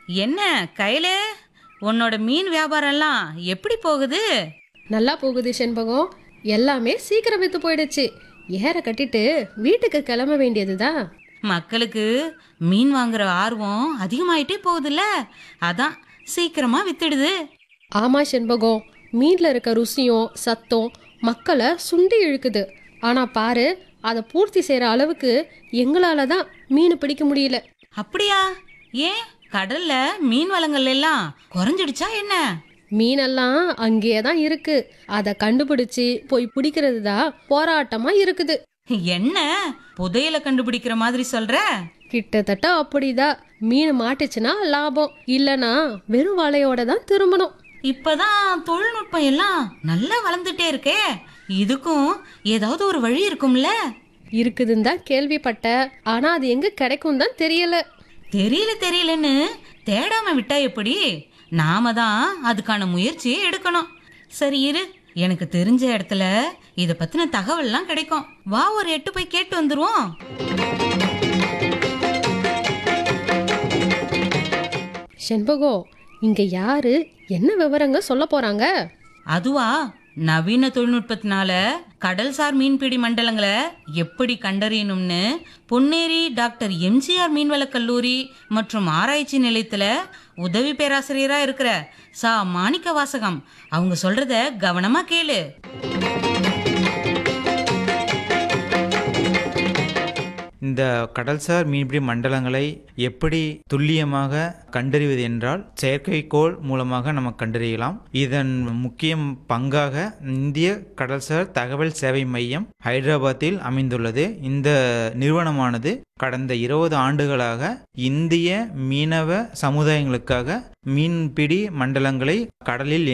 என்ன கையில உன்னோட மீன் வியாபாரம்லாம் எப்படி போகுது நல்லா போகுது செண்பகம் எல்லாமே சீக்கிரம் வித்து போயிடுச்சு ஏற கட்டிட்டு வீட்டுக்கு கிளம்ப வேண்டியதுதான் மக்களுக்கு மீன் வாங்குற ஆர்வம் அதிகமாயிட்டே போகுதுல்ல அதான் சீக்கிரமா வித்துடுது ஆமா செண்பகம் மீன்ல இருக்க ருசியும் சத்தம் மக்களை சுண்டி இழுக்குது ஆனா பாரு அதை பூர்த்தி செய்யற அளவுக்கு எங்களால தான் மீன் பிடிக்க முடியல அப்படியா ஏன் கடல்ல மீன் வளங்கள் எல்லாம் குறைஞ்சிடுச்சா என்ன மீனெல்லாம் அங்கேயே தான் இருக்கு அதை கண்டுபிடிச்சு போய் பிடிக்கிறது தான் போராட்டமா இருக்குது என்ன புதையல கண்டுபிடிக்கிற மாதிரி சொல்ற கிட்டத்தட்ட அப்படிதான் மீன் மாட்டுச்சுன்னா லாபம் இல்லனா வெறும் வலையோட தான் திரும்பணும் இப்பதான் தொழில்நுட்பம் எல்லாம் நல்லா வளர்ந்துட்டே இருக்கே இதுக்கும் ஏதாவது ஒரு வழி இருக்கும்ல இருக்குதுன்னு தான் கேள்விப்பட்ட ஆனா அது எங்க கிடைக்கும் தான் தெரியல தெரியல தெரியலன்னு தேடாம விட்டா எப்படி நாம தான் அதுக்கான முயற்சியை எடுக்கணும் சரி இரு எனக்கு தெரிஞ்ச இடத்துல இத பத்தின தகவல்லாம் கிடைக்கும் வா ஒரு எட்டு போய் கேட்டு வந்துருவோம் செண்பகோ இங்க யாரு என்ன விவரங்க சொல்ல போறாங்க அதுவா நவீன தொழில்நுட்பத்தினால கடல்சார் மீன்பிடி மண்டலங்களை எப்படி கண்டறியணும்னு பொன்னேரி டாக்டர் எம்ஜிஆர் மீன்வளக் கல்லூரி மற்றும் ஆராய்ச்சி நிலையத்துல உதவி பேராசிரியரா இருக்கிற சா மாணிக்க வாசகம் அவங்க சொல்றத கவனமா கேளு இந்த கடல்சார் மீன்பிடி மண்டலங்களை எப்படி துல்லியமாக கண்டறிவது என்றால் செயற்கைக்கோள் மூலமாக நம்ம கண்டறியலாம் இதன் முக்கிய பங்காக இந்திய கடல்சார் தகவல் சேவை மையம் ஹைதராபாத்தில் அமைந்துள்ளது இந்த நிறுவனமானது கடந்த இருபது ஆண்டுகளாக இந்திய மீனவ சமுதாயங்களுக்காக மீன்பிடி மண்டலங்களை கடலில்